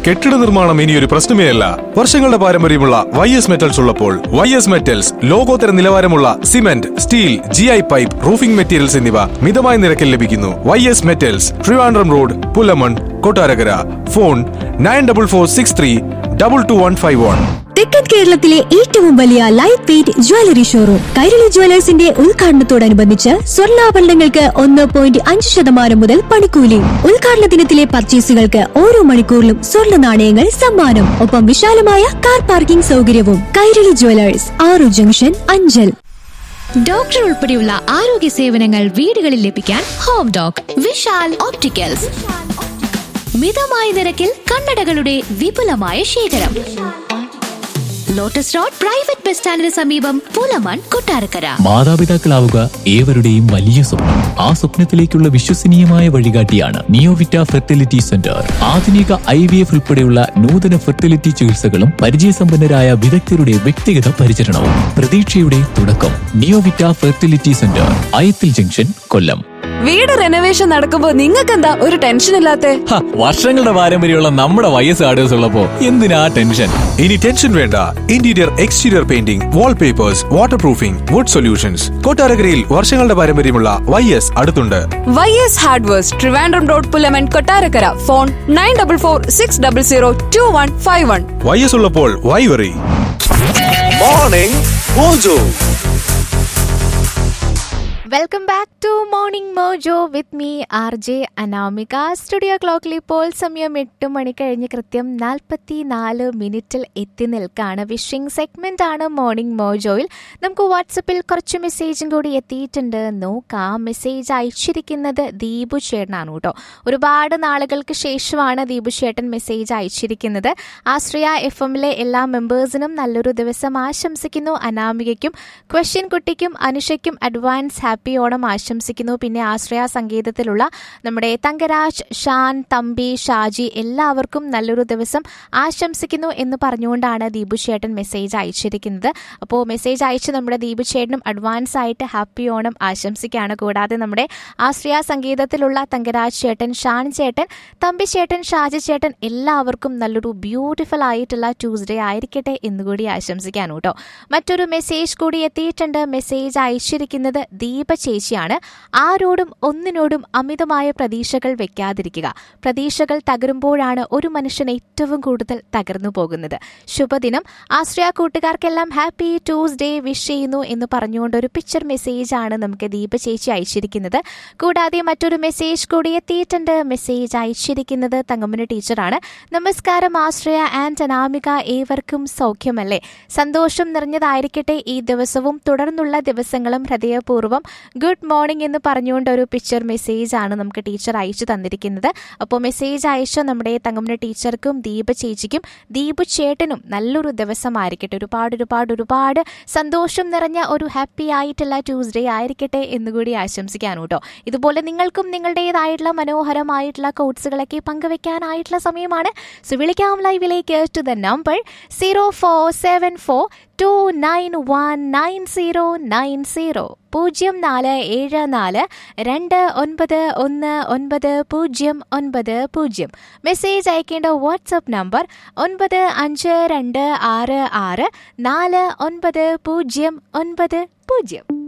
കെട്ടിട നിർമ്മാണം ഇനി ഒരു പ്രശ്നമേ അല്ല വർഷങ്ങളുടെ പാരമ്പര്യമുള്ള വൈ എസ് മെറ്റൽസ് ഉള്ളപ്പോൾ വൈ എസ് മെറ്റൽസ് ലോകോത്തര നിലവാരമുള്ള cement steel G I pipe roofing materials എന്നിവ മിതമായ നിരക്കിൽ ലഭിക്കുന്നു Y S metals Trivandrum road Pulamon Kottarakkara phone nine double four six three double two one five one തെക്കൻ കേരളത്തിലെ ഏറ്റവും വലിയ light weight jewellery showroom Kairali ജ്വല്ലേഴ്സിന്റെ ഉദ്ഘാടനത്തോടനുബന്ധിച്ച് സ്വർണ്ണാഭരണങ്ങൾക്ക് ഒന്ന് പോയിന്റ് അഞ്ച് ശതമാനം മുതൽ പണിക്കൂലി ഉദ്ഘാടന ദിനത്തിലെ പർച്ചേസുകൾക്ക് ഓരോ മണിക്കൂറിലും സ്വർണ്ണ നാണയങ്ങൾ സമ്മാനം ഒപ്പം വിശാലമായ കാർ പാർക്കിംഗ് സൗകര്യവും കൈരളി ജ്വല്ലേഴ്സ് ആറു ജംഗ്ഷൻ അഞ്ചൽ ഡോക്ടർ ഉൾപ്പെടെയുള്ള ആരോഗ്യ സേവനങ്ങൾ വീടുകളിൽ ലഭിക്കാൻ ഹോം ഡോക് വിശാൽ ഓപ്റ്റിക്കൽസ് മിതമായ നിരക്കിൽ കണ്ണടകളുടെ വിപുലമായ ശേഖരം ലോട്ടസ് റോഡ് പ്രൈവറ്റ് ബസ് സ്റ്റാൻഡിന് സമീപം പൂലമൺ കൊട്ടാരക്കര മാതാപിതാക്കളാവുക ഏവരുടെയും വലിയ സ്വപ്നം ആ സ്വപ്നത്തിലേക്കുള്ള വിശ്വസനീയമായ വഴികാട്ടിയാണ് നിയോവിറ്റ ഫെർട്ടിലിറ്റി സെന്റർ ആധുനിക ഐ വി എഫ് ഉൾപ്പെടെയുള്ള നൂതന ഫെർട്ടിലിറ്റി ചികിത്സകളും പരിചയസമ്പന്നരായ വിദഗ്ധരുടെ വ്യക്തിഗത പരിചരണവും പ്രതീക്ഷയുടെ തുടക്കം Neovita fertility centre Ayathil junction Kollam വീട് റെനോവേഷൻ നടക്കുമ്പോ നിങ്ങൾക്കെന്താ ഒരു ടെൻഷൻ ഇല്ലാത്തെ ഹ, വർഷങ്ങളുടെ പാരമ്പര്യമുള്ള നമ്മുടെ വയസ്സ് ആർഡേഴ്സ് ഉള്ളപ്പോ എന്തിനാ ടെൻഷൻ ഇനി ടെൻഷൻ വേണ്ട interior exterior painting wall papers water proofing wood solutions കൊട്ടാരക്കരയിൽ വർഷങ്ങളുടെ പാരമ്പര്യമുള്ള വൈ എസ് അടുത്തുണ്ട് Y S hardwares Trivandrum road Pulamon Kottarakkara phone nine double four six double zero two one five one Y S ഉള്ളപ്പോൾ why worry morning mojo welcome back to morning mojo with me R J Anamika studio ക്ലോക്കിൽ ഇപ്പോൾ സമയം എട്ട് മണി കഴിഞ്ഞ് കൃത്യം നാൽപ്പത്തി നാല് മിനിറ്റിൽ എത്തി നിൽക്കുകയാണ് വിഷിംഗ് സെഗ്മെന്റ് ആണ് മോർണിംഗ് മോജോയിൽ നമുക്ക് വാട്സപ്പിൽ കുറച്ച് മെസ്സേജും കൂടി എത്തിയിട്ടുണ്ട് നോക്കാം മെസ്സേജ് അയച്ചിരിക്കുന്നത് ദീപു ചേട്ടനാണ് കേട്ടോ ഒരുപാട് നാളുകൾക്ക് ശേഷമാണ് ദീപു ചേട്ടൻ മെസ്സേജ് അയച്ചിരിക്കുന്നത് ആശ്രയ എഫ് എമ്മിലെ എല്ലാ മെമ്പേഴ്സിനും നല്ലൊരു ദിവസം ആശംസിക്കുന്നു അനാമികയ്ക്കും ക്വസ്റ്റ്യൻ കുട്ടിക്കും അനുഷയ്ക്കും അഡ്വാൻസ് ഹാപ്പി ഓണം ആശംസിക്കുന്നു പിന്നെ ആശ്രയ സംഗീതത്തിലുള്ള നമ്മുടെ തങ്കരാജ് ഷാൻ തമ്പി ഷാജി എല്ലാവർക്കും നല്ലൊരു ദിവസം ആശംസിക്കുന്നു എന്ന് പറഞ്ഞുകൊണ്ടാണ് ദീപു ചേട്ടൻ മെസ്സേജ് അയച്ചിരിക്കുന്നത് അപ്പോൾ മെസ്സേജ് അയച്ച് നമ്മുടെ ദീപു ചേട്ടനും അഡ്വാൻസ് ആയിട്ട് ഹാപ്പി ഓണം ആശംസിക്കുകയാണ് കൂടാതെ നമ്മുടെ ആശ്രയ സംഗീതത്തിലുള്ള തങ്കരാജ് ചേട്ടൻ ഷാൻ ചേട്ടൻ തമ്പി ചേട്ടൻ ഷാജി ചേട്ടൻ എല്ലാവർക്കും നല്ലൊരു ബ്യൂട്ടിഫുൾ ആയിട്ടുള്ള ട്യൂസ്ഡേ ആയിരിക്കട്ടെ എന്നുകൂടി ആശംസിക്കാനും കേട്ടോ മറ്റൊരു മെസ്സേജ് കൂടി എത്തിയിട്ടുണ്ട് മെസ്സേജ് അയച്ചിരിക്കുന്നത് ദീപ ചേച്ചിയാണ് ആരോടും ഒന്നിനോടും അമിതമായ പ്രതീക്ഷകൾ വെക്കാതിരിക്കുക പ്രതീക്ഷകൾ തകരുമ്പോഴാണ് ഒരു മനുഷ്യൻ ഏറ്റവും കൂടുതൽ തകർന്നു പോകുന്നത് ശുഭദിനം ആശ്രയ കൂട്ടുകാർക്കെല്ലാം ഹാപ്പി ട്യൂസ്ഡേ വിഷ് ചെയ്യുന്നു എന്ന് പറഞ്ഞുകൊണ്ട് ഒരു പിക്ചർ മെസ്സേജ് ആണ് നമുക്ക് ദീപ ചേച്ചി അയച്ചിരിക്കുന്നത് കൂടാതെ മറ്റൊരു മെസ്സേജ് കൂടി എത്തിയിട്ടുണ്ട് മെസ്സേജ് അയച്ചിരിക്കുന്നത് തങ്കമ്മന ടീച്ചറാണ് നമസ്കാരം ആശ്രയ ആൻഡ് അനാമിക ഏവർക്കും സൗഖ്യമല്ലേ സന്തോഷം നിറഞ്ഞതായിരിക്കട്ടെ ഈ ദിവസവും തുടർന്നുള്ള ദിവസങ്ങളും ഹൃദയപൂർവ്വം ഗുഡ് മോർണിംഗ് എന്ന് പറഞ്ഞുകൊണ്ട് ഒരു പിക്ചർ മെസ്സേജ് ആണ് നമുക്ക് ടീച്ചർ അയച്ചു തന്നിരിക്കുന്നത് അപ്പോൾ മെസ്സേജ് അയച്ച നമ്മുടെ തങ്കമ്മന ടീച്ചർക്കും ദീപ ചേച്ചിക്കും ദീപു ചേട്ടനും നല്ലൊരു ദിവസമായിരിക്കട്ടെ ഒരുപാട് ഒരുപാട് ഒരുപാട് സന്തോഷം നിറഞ്ഞ ഒരു ഹാപ്പി ആയിട്ടുള്ള ട്യൂസ്ഡേ ആയിരിക്കട്ടെ എന്നുകൂടി ആശംസിക്കാനും കേട്ടോ ഇതുപോലെ നിങ്ങൾക്കും നിങ്ങളുടേതായിട്ടുള്ള മനോഹരമായിട്ടുള്ള കോട്സുകളൊക്കെ പങ്കുവെക്കാനായിട്ടുള്ള സമയമാണ് സോ വിളിക്കാം ലൈവിലേക്ക് to the number zero four seven four two nine one nine zero nine zero പൂജ്യം നാല് ഏഴ് നാല് രണ്ട് ഒൻപത് ഒന്ന് ഒൻപത് പൂജ്യം ഒൻപത് പൂജ്യം മെസ്സേജ് അയക്കേണ്ട വാട്സപ്പ് നമ്പർ ഒൻപത് അഞ്ച് രണ്ട് ആറ് ആറ് നാല് ഒൻപത് പൂജ്യം ഒൻപത് പൂജ്യം